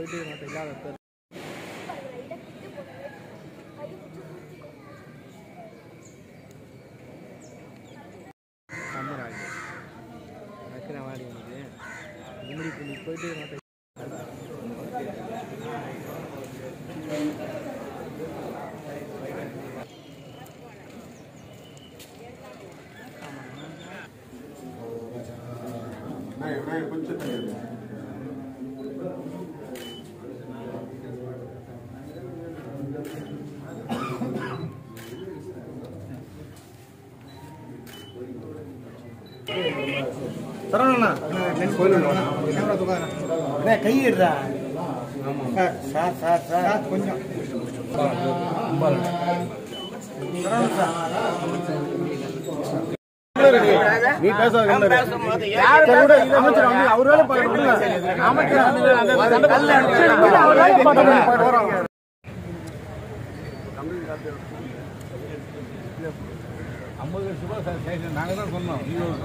போயிட்டு மற்ற இல்லாத பேர் சம்மர் ஆகுது வைக்கிற மாதிரி உனக்கு முன்னாடி இப்போ நீ போயிட்டு மற்ற கொஞ்சம் தண்ணி தரணும்ண்ணா கேமரா தூக்காதண்ணா கையிடுறா சார் சார் சார் சார் கொஞ்சம் நீ பேசாத அமைச்சர் வந்து அவர் வேலை பார்க்கணும் அமைச்சர் அவர் வேலை பார்க்கணும் ஐம்பது லட்ச ரூபாய் சார் சேஷன் நாங்கள் தான் சொன்னோம்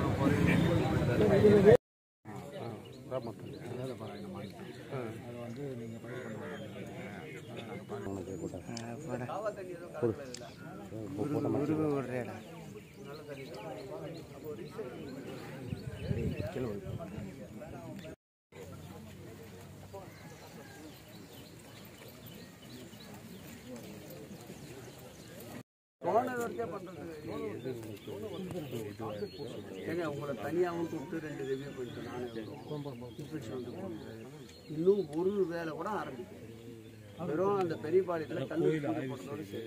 ஏங்க உங்களை தனியாகவும் கூப்பிட்டு ரெண்டு ரிவ்யூ பண்ணிட்டு நானே இன்ஸ்பெக்ஷன் வந்து போனேன். இன்னும் ஒரு வேலை கூட ஆரம்பிக்கல வெறும் அந்த பெரிய பாளையத்தில் கல்லு போட்டதோடு சரி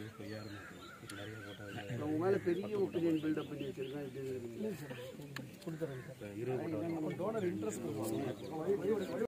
உங்க மேல பெரிய ஒப்பீனியன் பில்டப் பண்ணி வச்சிருக்கேன் எப்படி இருக்குங்க?